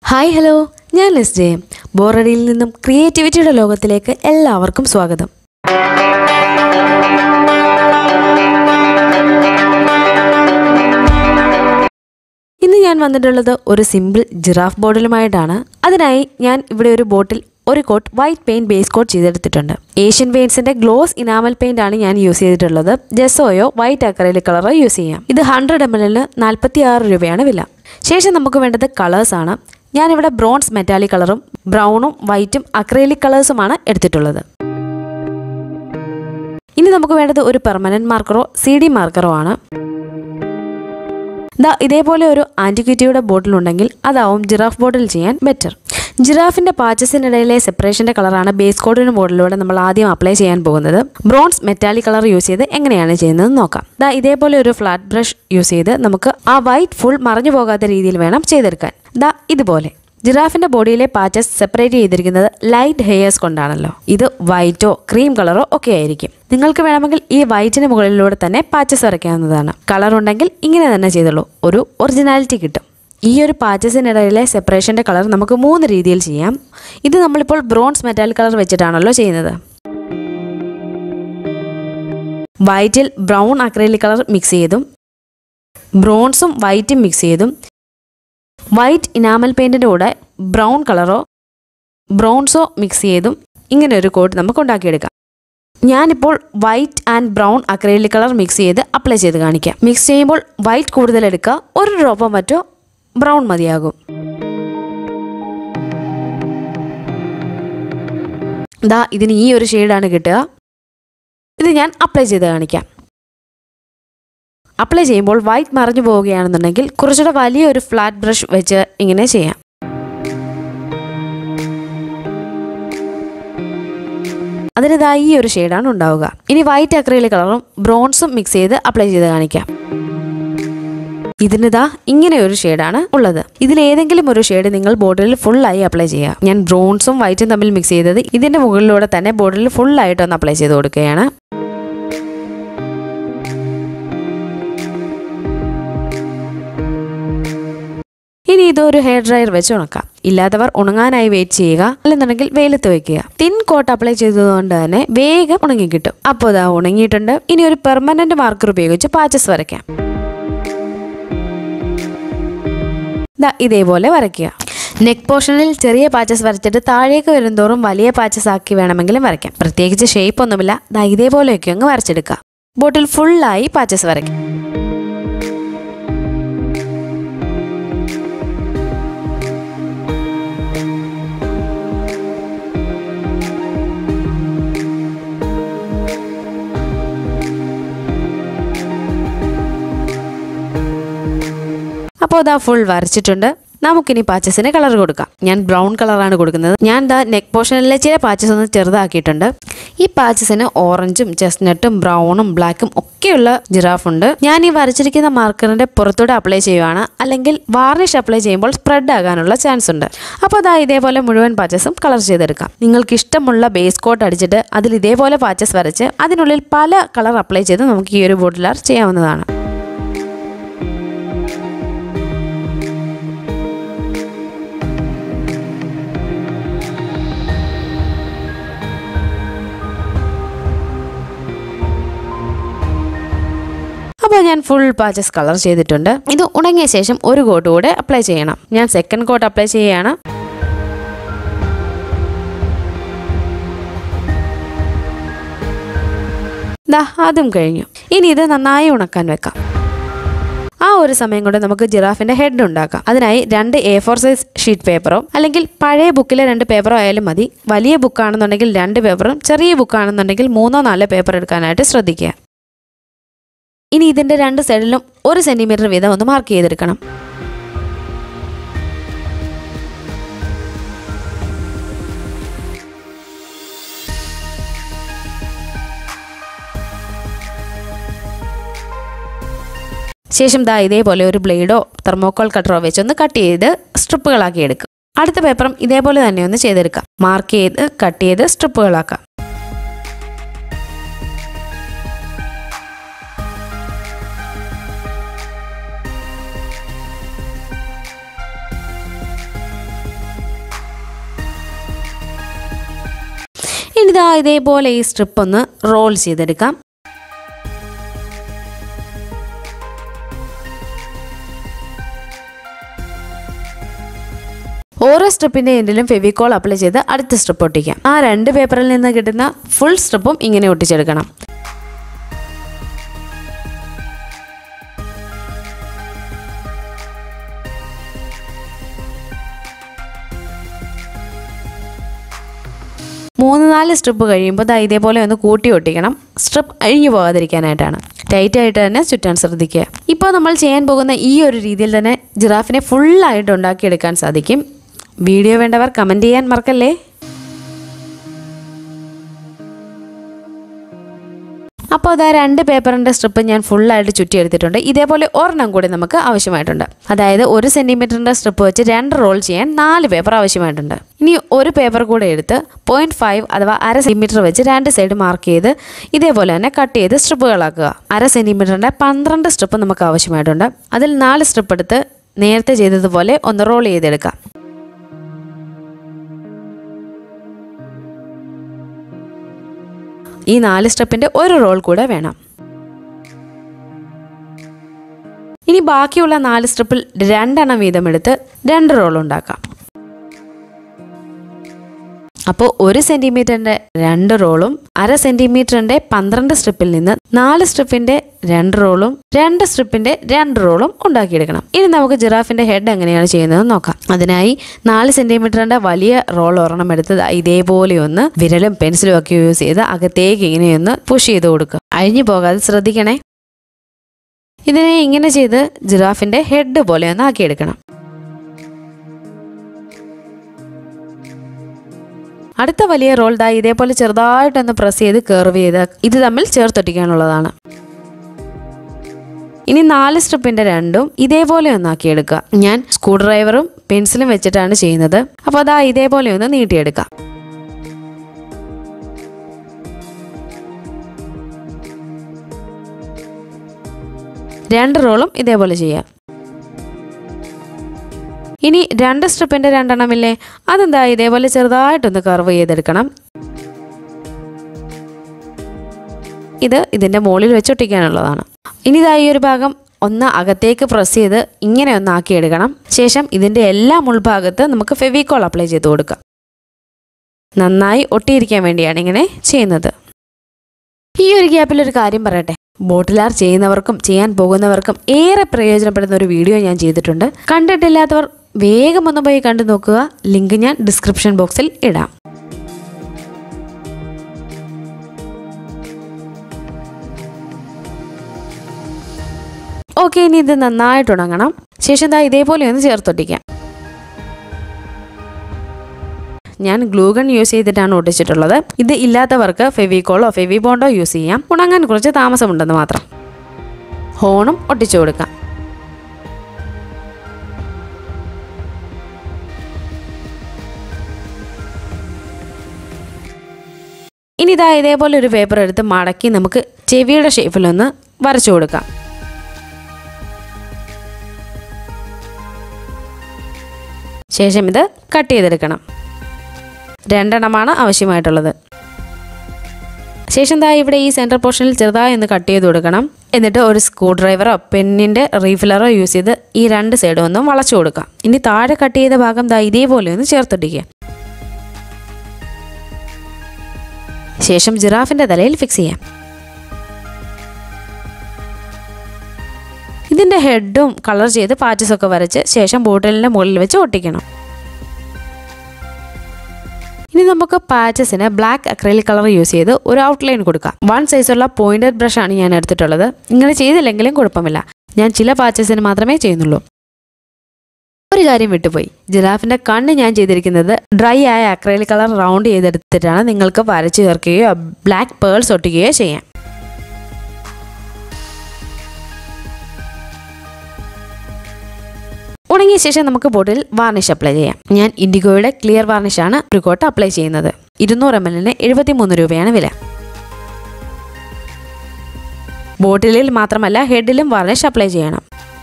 hi hello ഞാൻ ലെസ് ജെ ബോറടിയിൽ നിന്നും ക്രിയേറ്റിവിറ്റിയുടെ ലോകത്തിലേക്ക് എല്ലാവർക്കും സ്വാഗതം ഇന്ന് ഞാൻ വന്നിട്ടുള്ളത് ഒരു സിമ്പിൾ ജിറാഫ് ബോർഡിലുമായിട്ടാണ് അതിനായി ഞാൻ ഇവിടെ ഒരു ബോട്ടിൽ ഒരു coat white paint base coat ചെയ്തെടുത്തിട്ടുണ്ട് ഏഷ്യൻ പെയിന്റ്സിന്റെ ഗ്ലോസ് ഇനാമൽ പെയിന്റ് ആണ് ഞാൻ യൂസ് ചെയ്തിട്ടുള്ളത് ജെസോയോ വൈറ്റ് അക്രലിക് കളറോ യൂസ് ചെയ്യാം ഇത് ഹൺഡ്രഡ് എം എല്ലിന് നാൽപ്പത്തി ആറ് രൂപയാണ് വില ശേഷം നമുക്ക് വേണ്ടത് കളേഴ്സ് ആണ് ഞാനിവിടെ ബ്രോൺസ് മെറ്റാലിക് കളറും ബ്രൗണും വൈറ്റും അക്രലിക് കളേഴ്സുമാണ് എടുത്തിട്ടുള്ളത് ഇനി നമുക്ക് വേണ്ടത് ഒരു പെർമനന്റ് മാർക്കറോ സി ഡി മാർക്കറോ ആണ് ദാ ഇതേപോലെ ഒരു ആന്റിക്വിറ്റിയുടെ ബോട്ടിൽ ഉണ്ടെങ്കിൽ അതാവും ജിറാഫ് ബോട്ടിൽ ചെയ്യാൻ ബെറ്റർ ജിറാഫിന്റെ പാച്ചസിനിടയിലെ സെപ്പറേഷന്റെ കളറാണ് ബേസ് കോഡിന് ബോർഡിലൂടെ നമ്മൾ ആദ്യം അപ്ലൈ ചെയ്യാൻ പോകുന്നത് ബ്രോൺസ് മെറ്റാലിക് കളർ യൂസ് ചെയ്ത് എങ്ങനെയാണ് ചെയ്യുന്നത് നോക്കാം ദാ ഇതേപോലെ ഒരു ഫ്ലാറ്റ് ബ്രഷ് യൂസ് ചെയ്ത് നമുക്ക് ആ വൈറ്റ് ഫുൾ മറഞ്ഞു പോകാത്ത രീതിയിൽ വേണം ചെയ്തെടുക്കാൻ ദാ ഇതുപോലെ ജിറാഫിന്റെ ബോഡിയിലെ പാച്ചസ് സെപ്പറേറ്റ് ചെയ്തിരിക്കുന്നത് ലൈറ്റ് ഹെയേഴ്സ് കൊണ്ടാണല്ലോ ഇത് വൈറ്റോ ക്രീം കളറോ ഒക്കെ ആയിരിക്കും നിങ്ങൾക്ക് വേണമെങ്കിൽ ഈ വൈറ്റിന് മുകളിലൂടെ തന്നെ പാച്ചസ് വരയ്ക്കാവുന്നതാണ് കളർ ഉണ്ടെങ്കിൽ ഇങ്ങനെ തന്നെ ചെയ്തുള്ളൂ ഒരു ഒറിജിനാലിറ്റി കിട്ടും ഈ ഒരു പാച്ചസിനിടയിലെ സെപ്പറേഷന്റെ കളർ നമുക്ക് മൂന്ന് രീതിയിൽ ചെയ്യാം ഇത് നമ്മളിപ്പോൾ ബ്രോൺസ് മെറ്റാലിക് കളർ വെച്ചിട്ടാണല്ലോ ചെയ്യുന്നത് വൈറ്റിൽ ബ്രൗൺ അക്രലിക് കളർ മിക്സ് ചെയ്തും ബ്രോൺസും വൈറ്റും മിക്സ് ചെയ്തും വൈറ്റ് ഇനാമൽ പെയിൻറ്റിൻ്റെ കൂടെ ബ്രൗൺ കളറോ ബ്രൗൺസോ മിക്സ് ചെയ്തും ഇങ്ങനെ ഒരു കോട്ട് നമുക്ക് ഉണ്ടാക്കിയെടുക്കാം ഞാനിപ്പോൾ white and brown acrylic colour mix ചെയ്ത് അപ്ലൈ ചെയ്ത് കാണിക്കാം മിക്സ് ചെയ്യുമ്പോൾ വൈറ്റ് കൂടുതൽ എടുക്കുക ഒരു ഡ്രോപ്പോ മറ്റോ ബ്രൗൺ മതിയാകും ദാ ഇതിന് ഈ ഒരു ഷെയ്ഡാണ് കിട്ടുക ഇത് ഞാൻ അപ്ലൈ ചെയ്ത് കാണിക്കാം അപ്ലൈ ചെയ്യുമ്പോൾ വൈറ്റ് മറിഞ്ഞു പോവുകയാണെന്നുണ്ടെങ്കിൽ കുറച്ചുകൂടെ വലിയൊരു ഫ്ലാറ്റ് ബ്രഷ് വെച്ച് ഇങ്ങനെ ചെയ്യാം അതിനിതാ ഈ ഒരു ഷെയ്ഡാണ് ഉണ്ടാവുക ഇനി വൈറ്റ് അക്രയിലെ കളറും ബ്രോൺസും മിക്സ് ചെയ്ത് അപ്ലൈ ചെയ്ത് കാണിക്കാം ഇതിനിതാ ഇങ്ങനെ ഒരു ഷെയ്ഡാണ് ഉള്ളത് ഇതിൽ ഏതെങ്കിലും ഒരു ഷെയ്ഡ് നിങ്ങൾ ബോർഡിൽ ഫുള്ളായി അപ്ലൈ ചെയ്യുക ഞാൻ ബ്രോൺസും വൈറ്റും തമ്മിൽ മിക്സ് ചെയ്തത് ഇതിന്റെ മുകളിലൂടെ തന്നെ ബോർഡിൽ ഫുള്ളായിട്ട് ഒന്ന് അപ്ലൈ ചെയ്ത് കൊടുക്കുകയാണ് ഇനി ഇതൊരു ഹെയർ ഡ്രയർ വെച്ച് ഉണക്കാം ഇല്ലാത്തവർ ഉണങ്ങാനായി വെയിറ്റ് ചെയ്യുക അല്ലെന്നുണ്ടെങ്കിൽ വെയിലത്ത് വെക്കുക തിൻ കോട്ട് അപ്ലൈ ചെയ്തതുകൊണ്ട് തന്നെ വേഗം ഉണങ്ങി കിട്ടും അപ്പോൾ ഇതാ ഉണങ്ങിയിട്ടുണ്ട് ഇനി ഒരു പെർമനന്റ് മാർക്കർ ഉപയോഗിച്ച് പാച്ചസ് വരയ്ക്കാം ദാ ഇതേപോലെ വരയ്ക്കുക നെക്ക് പോർഷനിൽ ചെറിയ പാച്ചസ് വരച്ചിട്ട് താഴേക്ക് വരുന്തോറും വലിയ പാച്ചസ് ആക്കി വേണമെങ്കിലും വരയ്ക്കാം പ്രത്യേകിച്ച് ഷേപ്പ് ഒന്നുമില്ല ദാ ഇതേപോലെയൊക്കെ അങ്ങ് വരച്ചെടുക്കുക ബോട്ടിൽ ഫുള്ളായി പാച്ചസ് വരയ്ക്കാം അപ്പോൾ ഇതാ ഫുൾ വരച്ചിട്ടുണ്ട് നമുക്കിനി പാച്ചസിന് കളർ കൊടുക്കാം ഞാൻ ബ്രൗൺ കളറാണ് കൊടുക്കുന്നത് ഞാൻ ദാ നെക്ക് പോർഷനിലെ ചില പാച്ചസ് ഒന്ന് ചെറുതാക്കിയിട്ടുണ്ട് ഈ പാച്ചസിന് ഓറഞ്ചും ചെസ്നട്ടും ബ്രൗണും ബ്ലാക്കും ഒക്കെയുള്ള ജിറാഫ് ഉണ്ട് ഞാൻ ഈ വരച്ചിരിക്കുന്ന മാർക്കറിന്റെ പുറത്തൂടെ അപ്ലൈ ചെയ്യുവാണ് അല്ലെങ്കിൽ വാർണിഷ് അപ്ലൈ ചെയ്യുമ്പോൾ സ്പ്രെഡ് ആകാനുള്ള ചാൻസ് ഉണ്ട് അപ്പോൾ അതാ ഇതേപോലെ മുഴുവൻ പാച്ചസും കളർ ചെയ്തെടുക്കാം നിങ്ങൾക്ക് ഇഷ്ടമുള്ള ബേസ് കോട്ട് അടിച്ചിട്ട് അതിൽ ഇതേപോലെ പാച്ചസ് വരച്ച് അതിനുള്ളിൽ പല കളർ അപ്ലൈ ചെയ്ത് നമുക്ക് ഈ ഒരു ബോട്ടിൽ ആർട്ട് ചെയ്യാവുന്നതാണ് അപ്പോൾ ഞാൻ ഫുൾ പാച്ചസ് കളർ ചെയ്തിട്ടുണ്ട് ഇത് ഉണങ്ങിയ ശേഷം ഒരു കോട്ട് കൂടെ അപ്ലൈ ചെയ്യണം ഞാൻ സെക്കൻഡ് കോട്ട് അപ്ലൈ ചെയ്യുകയാണ് ദാ അതും കഴിഞ്ഞു ഇനി ഇത് നന്നായി ഉണക്കാൻ വെക്കാം ആ ഒരു സമയം കൊണ്ട് നമുക്ക് ജിറാഫിന്റെ ഹെഡ് ഉണ്ടാക്കാം അതിനായി രണ്ട് എ ഫോർ സൈസ് ഷീറ്റ് പേപ്പറോ അല്ലെങ്കിൽ പഴയ ബുക്കിലെ രണ്ട് പേപ്പറോ ആയാലും മതി വലിയ ബുക്കാണെന്നുണ്ടെങ്കിൽ രണ്ട് പേപ്പറും ചെറിയ ബുക്കാണെന്നുണ്ടെങ്കിൽ മൂന്നോ നാലോ പേപ്പർ എടുക്കാനായിട്ട് ശ്രദ്ധിക്കുക ഇനി ഇതിന്റെ രണ്ട് സൈഡിലും ഒരു സെന്റിമീറ്റർ വീതം ഒന്ന് മാർക്ക് ചെയ്തെടുക്കണം ശേഷം ദാ ഇതേപോലെ ഒരു ബ്ലേഡോ തെർമോക്കോൾ കട്ടറോ വെച്ചൊന്ന് കട്ട് ചെയ്ത് സ്ട്രിപ്പുകളാക്കി എടുക്കും അടുത്ത പേപ്പറും ഇതേപോലെ തന്നെ ഒന്ന് ചെയ്തെടുക്കാം മാർക്ക് ചെയ്ത് കട്ട് ചെയ്ത് സ്ട്രിപ്പുകളാക്കാം ഇനി ഇതാ ഇതേപോലെ ഈ സ്ട്രിപ്പ് ഒന്ന് റോൾ ചെയ്തെടുക്കാം ഓരോ സ്ട്രിപ്പിന്റെ എൻഡിലും ഫെവിക്കോൾ അപ്ലൈ ചെയ്ത് അടുത്ത സ്ട്രിപ്പ് ഒട്ടിക്കാം ആ രണ്ട് പേപ്പറിൽ നിന്ന് കിട്ടുന്ന ഫുൾ സ്ട്രിപ്പും ഇങ്ങനെ ഒട്ടിച്ചെടുക്കണം മൂന്ന് നാല് സ്ട്രിപ്പ് കഴിയുമ്പോൾ ദാ ഇതേപോലെ ഒന്ന് കൂട്ടി ഒട്ടിക്കണം സ്ട്രിപ്പ് അഴിഞ്ഞു പോകാതിരിക്കാനായിട്ടാണ് ടൈറ്റ് ആയിട്ട് തന്നെ ചുറ്റാൻ ശ്രദ്ധിക്കുക ഇപ്പോൾ നമ്മൾ ചെയ്യാൻ പോകുന്ന ഈ ഒരു രീതിയിൽ തന്നെ ജിറാഫിനെ ഫുള്ളായിട്ട് ഉണ്ടാക്കിയെടുക്കാൻ സാധിക്കും വീഡിയോ വേണ്ടവർ കമൻറ്റ് ചെയ്യാൻ മറക്കല്ലേ അപ്പോൾ അതാ രണ്ട് പേപ്പറിൻ്റെ സ്ട്രിപ്പ് ഞാൻ ഫുള്ളായിട്ട് ചുറ്റിയെടുത്തിട്ടുണ്ട് ഇതേപോലെ ഒരെണ്ണം കൂടി നമുക്ക് ആവശ്യമായിട്ടുണ്ട് അതായത് ഒരു സെൻറ്റിമീറ്ററിൻ്റെ സ്ട്രിപ്പ് വെച്ച് രണ്ട് റോൾ ചെയ്യാൻ നാല് പേപ്പർ ആവശ്യമായിട്ടുണ്ട് ഇനി ഒരു പേപ്പർ കൂടെ എടുത്ത് പോയിൻറ്റ് ഫൈവ് അഥവാ അര സെൻറ്റിമീറ്റർ വെച്ച് രണ്ട് സൈഡ് മാർക്ക് ചെയ്ത് ഇതേപോലെ തന്നെ കട്ട് ചെയ്ത് സ്ട്രിപ്പുകളാക്കുക അര സെൻറ്റിമീറ്ററിൻ്റെ പന്ത്രണ്ട് സ്ട്രിപ്പ് നമുക്ക് ആവശ്യമായിട്ടുണ്ട് അതിൽ നാല് സ്ട്രിപ്പ് എടുത്ത് നേരത്തെ ചെയ്തതുപോലെ ഒന്ന് റോൾ ചെയ്തെടുക്കാം ഈ നാല് സ്റ്റെപ്പിൻ്റെ ഒരു റോൾ കൂടെ വേണം ഇനി ബാക്കിയുള്ള നാല് സ്ട്രിപ്പിൽ രണ്ടെണ്ണം വീതം എടുത്ത് രണ്ട് റോൾ ഉണ്ടാക്കാം അപ്പോൾ ഒരു സെൻറ്റിമീറ്ററിൻ്റെ രണ്ട് റോളും അര സെൻറ്റിമീറ്ററിൻ്റെ പന്ത്രണ്ട് സ്ട്രിപ്പിൽ നിന്ന് നാല് സ്ട്രിപ്പിൻ്റെ രണ്ട് റോളും രണ്ട് സ്ട്രിപ്പിൻ്റെ രണ്ട് റോളും ഉണ്ടാക്കിയെടുക്കണം ഇനി നമുക്ക് ജിറാഫിൻ്റെ ഹെഡ് എങ്ങനെയാണ് ചെയ്യുന്നത് നോക്കാം അതിനായി നാല് സെൻറ്റിമീറ്ററിൻ്റെ വലിയ റോൾ ഒരെണ്ണം എടുത്ത് ദാ ഇതേപോലെ ഒന്ന് വിരലും പെൻസിലും ഒക്കെ യൂസ് ചെയ്ത് അകത്തേക്ക് ഇങ്ങനെയൊന്ന് പുഷ് ചെയ്ത് കൊടുക്കുക അഴിഞ്ഞു പോകാതെ ശ്രദ്ധിക്കണേ ഇതിനെ ഇങ്ങനെ ചെയ്ത് ജിറാഫിൻ്റെ ഹെഡ് പോലെ ഒന്ന് ആക്കിയെടുക്കണം അടുത്ത വലിയ റോൾ ദാ ഇതേപോലെ ചെറുതായിട്ടൊന്ന് പ്രസ് ചെയ്ത് കർവ് ചെയ്ത് ഇത് തമ്മിൽ ചേർത്തൊട്ടിക്കാനുള്ളതാണ് ഇനി നാല് സ്ട്രിപ്പിന്റെ രണ്ടും ഇതേപോലെ ഒന്നാക്കിയെടുക്കുക ഞാൻ സ്ക്രൂ ഡ്രൈവറും പെൻസിലും വെച്ചിട്ടാണ് ചെയ്യുന്നത് അപ്പോൾ അതാ ഇതേപോലെ ഒന്ന് നീട്ടിയെടുക്കാം രണ്ട് റോളും ഇതേപോലെ ചെയ്യാം ഇനി രണ്ട് സ്ട്രിപ്പിന്റെ രണ്ടെണ്ണമില്ലേ അതെന്താ ഇതേപോലെ ചെറുതായിട്ടൊന്ന് കർവ് ചെയ്തെടുക്കണം ഇത് ഇതിന്റെ മുകളിൽ വെച്ചൊട്ടിക്കാനുള്ളതാണ് ഇനി ഇതാ ഈ ഒരു ഭാഗം ഒന്ന് അകത്തേക്ക് പ്രസ് ചെയ്ത് ഇങ്ങനെ ഒന്ന് ആക്കിയെടുക്കണം ശേഷം ഇതിന്റെ എല്ലാ മുൾഭാഗത്ത് നമുക്ക് ഫെവിക്കോൾ അപ്ലൈ ചെയ്ത് കൊടുക്കാം നന്നായി ഒട്ടിയിരിക്കാൻ വേണ്ടിയാണ് ഇങ്ങനെ ചെയ്യുന്നത് ഈ ഒരു ഗ്യാപ്പിൽ ഒരു കാര്യം പറയട്ടെ ബോട്ടിലാർ ചെയ്യുന്നവർക്കും ചെയ്യാൻ പോകുന്നവർക്കും ഏറെ പ്രയോജനപ്പെടുന്ന ഒരു വീഡിയോ ഞാൻ ചെയ്തിട്ടുണ്ട് കണ്ടിട്ടില്ലാത്തവർ വേഗം ഒന്ന് പോയി കണ്ടു നോക്കുക ലിങ്ക് ഞാൻ ഡിസ്ക്രിപ്ഷൻ ബോക്സിൽ ഇടാം ഓക്കെ ഇനി ഇത് നന്നായിട്ട് ഉണങ്ങണം ശേഷം ദാ ഇതേപോലെ ഒന്ന് ചേർത്തൊട്ടിക്കാം ഞാൻ ഗ്ലൂഗൺ യൂസ് ചെയ്തിട്ടാണ് ഒട്ടിച്ചിട്ടുള്ളത് ഇത് ഇല്ലാത്തവർക്ക് ഫെവിക്കോളോ ഫെവി ബോണ്ടോ യൂസ് ചെയ്യാം ഉണങ്ങാൻ കുറച്ച് താമസമുണ്ടെന്ന് മാത്രം ഹോണും ഒട്ടിച്ചു കൊടുക്കാം ഇനി ഇതാ ഇതേപോലെ ഒരു പേപ്പർ എടുത്ത് മടക്കി നമുക്ക് ചെവിയുടെ ഷേപ്പിലൊന്ന് വരച്ചു കൊടുക്കാം ശേഷം ഇത് കട്ട് ചെയ്തെടുക്കണം രണ്ടെണ്ണമാണ് ആവശ്യമായിട്ടുള്ളത് ശേഷം ദാ ഇവിടെ ഈ സെൻറ്റർ പോർഷനിൽ ചെറുതായി ഒന്ന് കട്ട് ചെയ്ത് കൊടുക്കണം എന്നിട്ട് ഒരു സ്ക്രൂ ഡ്രൈവറോ പെന്നിൻ്റെ റീഫിലറോ യൂസ് ചെയ്ത് ഈ രണ്ട് സൈഡും ഒന്ന് വളച്ചു കൊടുക്കാം ഇനി താഴെ കട്ട് ചെയ്ത ഭാഗം ദാ ഇതേപോലെ ഒന്ന് ചേർത്തൊട്ടിക്കുക ശേഷം ജിറാഫിൻ്റെ തലയിൽ ഫിക്സ് ചെയ്യാം ഇതിൻ്റെ ഹെഡും കളർ ചെയ്ത് പാച്ചസ് ഒക്കെ വരച്ച് ശേഷം ബോട്ടിലിൻ്റെ മുകളിൽ വെച്ച് ഒട്ടിക്കണം ഇനി നമുക്ക് പാച്ചസിന് ബ്ലാക്ക് അക്രലിക് കളർ യൂസ് ചെയ്ത് ഒരു ഔട്ട്ലൈൻ കൊടുക്കാം വൺ സൈസുള്ള പോയിന്റഡ് ബ്രഷ് ആണ് ഞാൻ എടുത്തിട്ടുള്ളത് ഇങ്ങനെ ചെയ്തില്ലെങ്കിലും കുഴപ്പമില്ല ഞാൻ ചില പാച്ചസിന് മാത്രമേ ചെയ്യുന്നുള്ളൂ ഒരു കാര്യം വിട്ടുപോയി ജിറാഫിന്റെ കണ്ണ് ഞാൻ ചെയ്തിരിക്കുന്നത് ഡ്രൈ ആയ അക്രലിക് കളർ റൗണ്ട് ചെയ്തെടുത്തിട്ടാണ് നിങ്ങൾക്ക് വരച്ചു ചേർക്കുകയോ ബ്ലാക്ക് പേൾസ് ഒട്ടിക്കുകയോ ചെയ്യാം ഉണങ്ങിയ ശേഷം നമുക്ക് ബോട്ടിൽ വാർണിഷ് അപ്ലൈ ചെയ്യാം ഞാൻ ഇൻഡിഗോയുടെ ക്ലിയർ വാർണിഷാണ് ഒരു കോട്ട് അപ്ലൈ ചെയ്യുന്നത് ഇരുന്നൂറ് എം എല്ലിന് എഴുപത്തിമൂന്ന് രൂപയാണ് വില ബോട്ടിലിൽ മാത്രമല്ല ഹെഡിലും വാർണിഷ് അപ്ലൈ ചെയ്യണം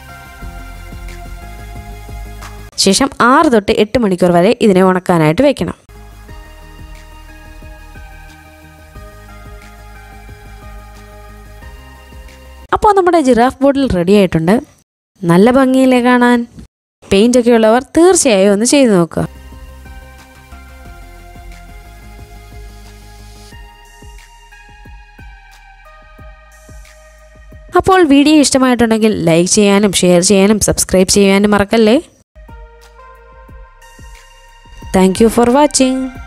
ശേഷം ആറ് തൊട്ട് എട്ട് മണിക്കൂർ വരെ ഇതിനെ ഉണക്കാനായിട്ട് വെക്കണം അപ്പോൾ നമ്മുടെ ജിറാഫ് ബോട്ടിൽ റെഡി ആയിട്ടുണ്ട് നല്ല ഭംഗിയില്ലേ കാണാൻ പെയിൻ്റ് ഒക്കെ ഉള്ളവർ തീർച്ചയായും ഒന്ന് ചെയ്തു നോക്കുക അപ്പോൾ വീഡിയോ ഇഷ്ടമായിട്ടുണ്ടെങ്കിൽ ലൈക്ക് ചെയ്യാനും ഷെയർ ചെയ്യാനും സബ്സ്ക്രൈബ് ചെയ്യാനും മറക്കല്ലേ താങ്ക് യു ഫോർ വാച്ചിങ്